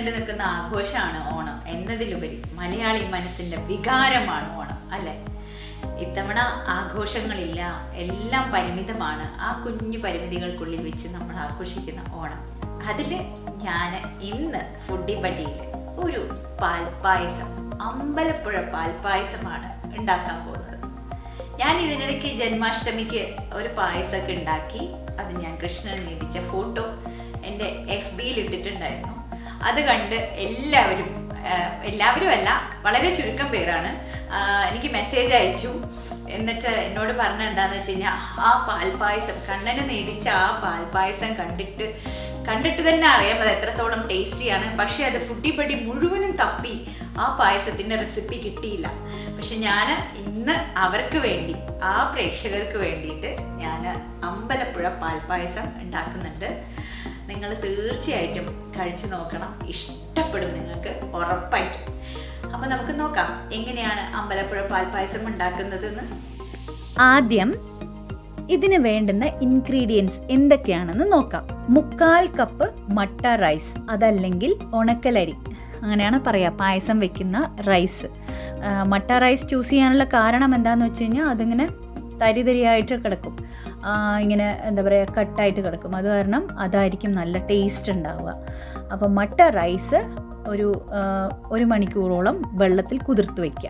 നീണ്ടു നിൽക്കുന്ന ആഘോഷമാണ് ഓണം എന്നതിലുപരി മലയാളി മനസ്സിന്റെ വികാരമാണ് ഓണം അല്ലെ ഇത്തവണ ആഘോഷങ്ങളില്ല എല്ലാം പരിമിതമാണ് ആ കുഞ്ഞു പരിമിതികൾക്കുള്ളിൽ വെച്ച് നമ്മൾ ആഘോഷിക്കുന്ന ഓണം അതിൽ ഞാൻ ഇന്ന് ഫുഡി ബഡിയിൽ ഒരു പാൽപ്പായസം അമ്പലപ്പുഴ പാൽപ്പായസമാണ് ഉണ്ടാക്കാൻ പോകുന്നത് ഞാൻ ഇതിനിടയ്ക്ക് ജന്മാഷ്ടമിക്ക് ഒരു പായസമൊക്കെ ഉണ്ടാക്കി അത് ഞാൻ കൃഷ്ണൻ നീതിച്ച ഫോട്ടോ എൻ്റെ എഫ് ബിയിൽ ഇട്ടിട്ടുണ്ടായിരുന്നു അത് കണ്ട് എല്ലാവരും ആ, എല്ലാവരും അല്ല വളരെ ചുരുക്കം പേരാണ് ആ, എനിക്ക് മെസ്സേജ് അയച്ചു എന്നിട്ട് എന്നോട് പറഞ്ഞ എന്താണെന്ന് വെച്ച് കഴിഞ്ഞാൽ ആ പാൽപ്പായസം കണ്ണന് നേദിച്ച ആ പാൽപ്പായസം കണ്ടിട്ട് കണ്ടിട്ട് തന്നെ അറിയാം അത് എത്രത്തോളം ടേസ്റ്റിയാണ് പക്ഷേ അത് ഫുഡി പടി മുഴുവനും തപ്പി ആ പായസത്തിൻ്റെ റെസിപ്പി കിട്ടിയില്ല പക്ഷെ ഞാൻ ഇന്ന് അവർക്ക് വേണ്ടി ആ പ്രേക്ഷകർക്ക് വേണ്ടിയിട്ട് ഞാൻ അമ്പലപ്പുഴ പാൽപ്പായസം ഉണ്ടാക്കുന്നുണ്ട് നിങ്ങൾ തീർച്ചയായിട്ടും കഴിച്ചു നോക്കണം ഇഷ്ടപ്പെടും നിങ്ങൾക്ക് ഉറപ്പായിട്ടും അപ്പോൾ നമുക്ക് നോക്കാം എങ്ങനെയാണ് അമ്പലപ്പുഴ പാൽപ്പായസം ഉണ്ടാക്കുന്നതെന്ന് ആദ്യം ഇതിന് വേണ്ടുന്ന ഇൻഗ്രീഡിയൻസ് എന്തൊക്കെയാണെന്ന് നോക്കാം മുക്കാൽ കപ്പ് മട്ട റൈസ് അതല്ലെങ്കിൽ ഉണക്കലരി അങ്ങനെയാണ് പറയുക പായസം വെക്കുന്ന റൈസ് ആ, മട്ട റൈസ് ചൂസ് ചെയ്യാനുള്ള കാരണം എന്താണെന്ന് വെച്ച് കഴിഞ്ഞാൽ അതിങ്ങനെ തരി തരിയായിട്ട് കിടക്കും ആ, ഇങ്ങനെ എന്താ പറയുക കട്ടായിട്ട് കിടക്കും അത് കാരണം അതായിരിക്കും നല്ല ടേസ്റ്റ് ഉണ്ടാവുക അപ്പോൾ മട്ട റൈസ് ഒരു ആ, ഒരു മണിക്കൂറോളം വെള്ളത്തിൽ കുതിർത്ത് വയ്ക്കുക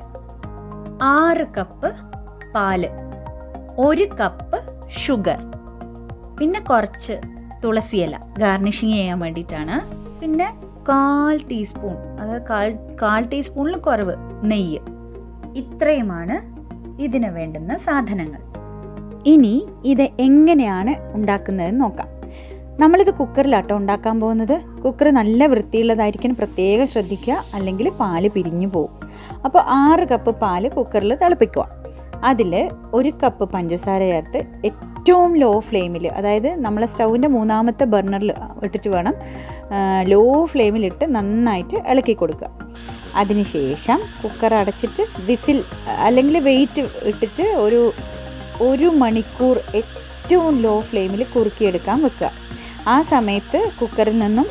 ആറ് കപ്പ് പാല് ഒരു കപ്പ് ഷുഗർ പിന്നെ കുറച്ച് തുളസിയില ഗാർണിഷിങ് ചെയ്യാൻ വേണ്ടിയിട്ടാണ് പിന്നെ കാൽ ടീസ്പൂൺ അതായത് കാൽ കാൽ ടീസ്പൂണിൽ കുറവ് നെയ്യ് ഇത്രയുമാണ് ഇതിന് വേണ്ടുന്ന സാധനങ്ങൾ ഇനി ഇത് എങ്ങനെയാണ് ഉണ്ടാക്കുന്നതെന്ന് നോക്കാം നമ്മളിത് കുക്കറിലാട്ടോ ഉണ്ടാക്കാൻ പോകുന്നത് കുക്കർ നല്ല വൃത്തിയുള്ളതായിരിക്കണം പ്രത്യേകം ശ്രദ്ധിക്കുക അല്ലെങ്കിൽ പാല് പിരിഞ്ഞു പോകും അപ്പോൾ ആറ് കപ്പ് പാല് കുക്കറിൽ തിളപ്പിക്കുക അതിൽ ഒരു കപ്പ് പഞ്ചസാര ചേർത്ത് ഏറ്റവും ലോ ഫ്ലെയിമിൽ അതായത് നമ്മളെ സ്റ്റൗവിൻ്റെ മൂന്നാമത്തെ ബർണറിൽ ഇട്ടിട്ട് വേണം ലോ ഫ്ലെയിമിലിട്ട് നന്നായിട്ട് ഇളക്കി കൊടുക്കുക അതിനുശേഷം കുക്കർ അടച്ചിട്ട് വിസിൽ അല്ലെങ്കിൽ വെയിറ്റ് ഇട്ടിട്ട് ഒരു ഒരു മണിക്കൂർ ഏറ്റവും ലോ ഫ്ലെയിമിൽ കുറുക്കിയെടുക്കാൻ വെക്കുക ആ സമയത്ത് കുക്കറിൽ നിന്നും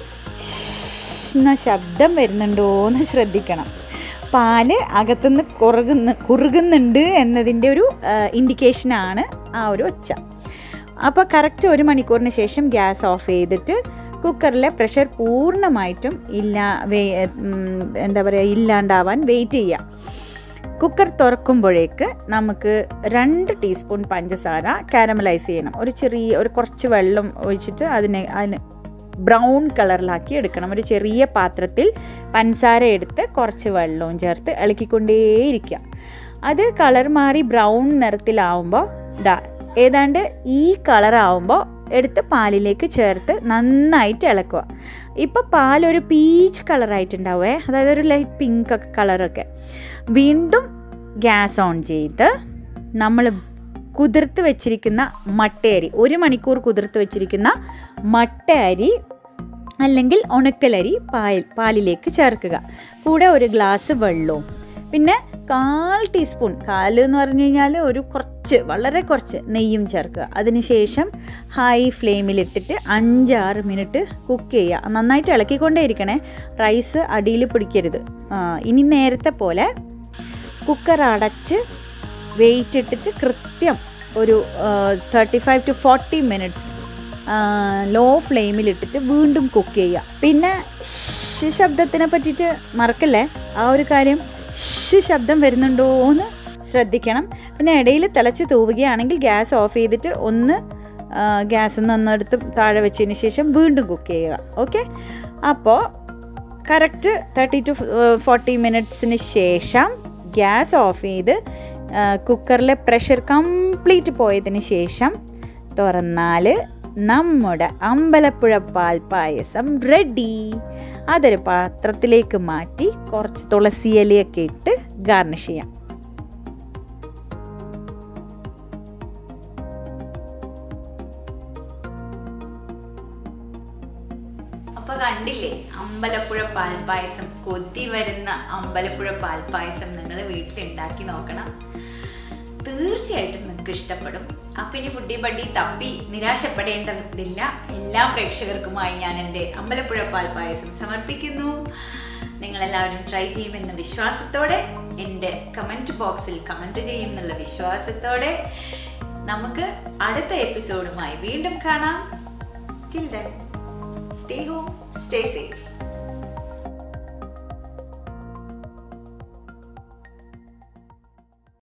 ഷ് എന്ന ശബ്ദം വരുന്നുണ്ടോ എന്ന് ശ്രദ്ധിക്കണം പാല് അകത്തുനിന്ന് കുറുകുന്ന കുറുകുന്നുണ്ട് എന്നതിൻ്റെ ഒരു ഇൻഡിക്കേഷനാണ് ആ ഒരു ഒച്ച അപ്പോൾ കറക്റ്റ് ഒരു മണിക്കൂറിന് ശേഷം ഗ്യാസ് ഓഫ് ചെയ്തിട്ട് കുക്കറിലെ പ്രഷർ പൂർണ്ണമായിട്ടും ഇല്ല വേ ഉം, എന്താ പറയുക ഇല്ലാണ്ടാവാൻ വെയിറ്റ് ചെയ്യാം കുക്കർ തുറക്കുമ്പോഴേക്ക് നമുക്ക് രണ്ട് ടീസ്പൂൺ പഞ്ചസാര കാരമലൈസ് ചെയ്യണം ഒരു ചെറിയ ഒരു കുറച്ച് വെള്ളം ഒഴിച്ചിട്ട് അതിനെ അതിന് ബ്രൗൺ കളറിലാക്കി എടുക്കണം ഒരു ചെറിയ പാത്രത്തിൽ പഞ്ചസാര എടുത്ത് കുറച്ച് വെള്ളവും ചേർത്ത് ഇളക്കിക്കൊണ്ടേയിരിക്കുക അത് കളർ മാറി ബ്രൗൺ നിറത്തിലാവുമ്പോൾ ഇതാ ഏതാണ്ട് ഈ കളറാവുമ്പോൾ എടുത്ത് പാലിലേക്ക് ചേർത്ത് നന്നായിട്ട് ഇളക്കുക ഇപ്പോൾ പാലൊരു പീച്ച് കളറായിട്ടുണ്ടാവേ അതായത് ഒരു ലൈറ്റ് പിങ്ക് ഒക്കെ കളറൊക്കെ വീണ്ടും ഗ്യാസ് ഓൺ ചെയ്ത് നമ്മൾ കുതിർത്ത് വെച്ചിരിക്കുന്ന മട്ടയരി ഒരു മണിക്കൂർ കുതിർത്ത് വെച്ചിരിക്കുന്ന മട്ടയരി അല്ലെങ്കിൽ ഉണക്കലരി പാൽ പാലിലേക്ക് ചേർക്കുക കൂടെ ഒരു ഗ്ലാസ് വെള്ളവും പിന്നെ കാൽ ടീസ്പൂൺ കാല് എന്ന് പറഞ്ഞു കഴിഞ്ഞാൽ ഒരു കുറച്ച് വളരെ കുറച്ച് നെയ്യും ചേർക്കുക അതിനുശേഷം ഹൈ ഫ്ലെയിമിലിട്ടിട്ട് അഞ്ചാറ് മിനിറ്റ് കുക്ക് ചെയ്യുക നന്നായിട്ട് ഇളക്കിക്കൊണ്ടേ ഇരിക്കണേ റൈസ് അടിയിൽ പിടിക്കരുത് ആ, ഇനി നേരത്തെ പോലെ കുക്കർ അടച്ച് വെയിറ്റ് ഇട്ടിട്ട് കൃത്യം ഒരു thirty five to forty minutes low ഫ്ലെയിമിലിട്ടിട്ട് വീണ്ടും കുക്ക് ചെയ്യുക പിന്നെ ഷ് ശബ്ദത്തിനെ പറ്റിയിട്ട് മറക്കല്ലേ ആ ഒരു കാര്യം ഷ് ശബ്ദം വരുന്നുണ്ടോ എന്ന് ശ്രദ്ധിക്കണം പിന്നെ ഇടയിൽ തിളച്ച് തൂവുകയാണെങ്കിൽ ഗ്യാസ് ഓഫ് ചെയ്തിട്ട് ഒന്ന് ഗ്യാസ് നിന്നെടുത്ത് താഴെ വെച്ചതിന് ശേഷം വീണ്ടും കുക്ക് ചെയ്യുക ഓക്കെ അപ്പോൾ കറക്റ്റ് തേർട്ടി ടു ഫോർട്ടി മിനിറ്റ്സിന് ശേഷം ഗ്യാസ് ഓഫ് ചെയ്ത് കുക്കറിലെ പ്രഷർ കംപ്ലീറ്റ് പോയതിന് ശേഷം തുറന്നാൽ നമ്മുടെ അമ്പലപ്പുഴ പാൽ പായസം റെഡി അതൊരു പാത്രത്തിലേക്ക് മാറ്റി കുറച്ച് തുളസിയിലയൊക്കെ ഇട്ട് ഗാർണിഷ് ചെയ്യാം അപ്പൊ കണ്ടില്ലേ അമ്പലപ്പുഴ പാൽപ്പായസം കൊതി വരുന്ന അമ്പലപ്പുഴ പാൽപ്പായസം നിങ്ങൾ വീട്ടിൽ ഉണ്ടാക്കി നോക്കണം തീർച്ചയായിട്ടും നിങ്ങൾക്ക് ഇഷ്ടപ്പെടും അപ്പം ഇനി ഫുഡി ബഡി തപ്പി നിരാശപ്പെടേണ്ടതില്ല എല്ലാ പ്രേക്ഷകർക്കുമായി ഞാൻ എൻ്റെ അമ്പലപ്പുഴ പാൽ പായസം സമർപ്പിക്കുന്നു നിങ്ങളെല്ലാവരും ട്രൈ ചെയ്യുമെന്ന വിശ്വാസത്തോടെ എൻ്റെ കമൻറ്റ് ബോക്സിൽ കമൻറ്റ് ചെയ്യും എന്നുള്ള വിശ്വാസത്തോടെ നമുക്ക് അടുത്ത എപ്പിസോഡുമായി വീണ്ടും കാണാം till then stay home stay safe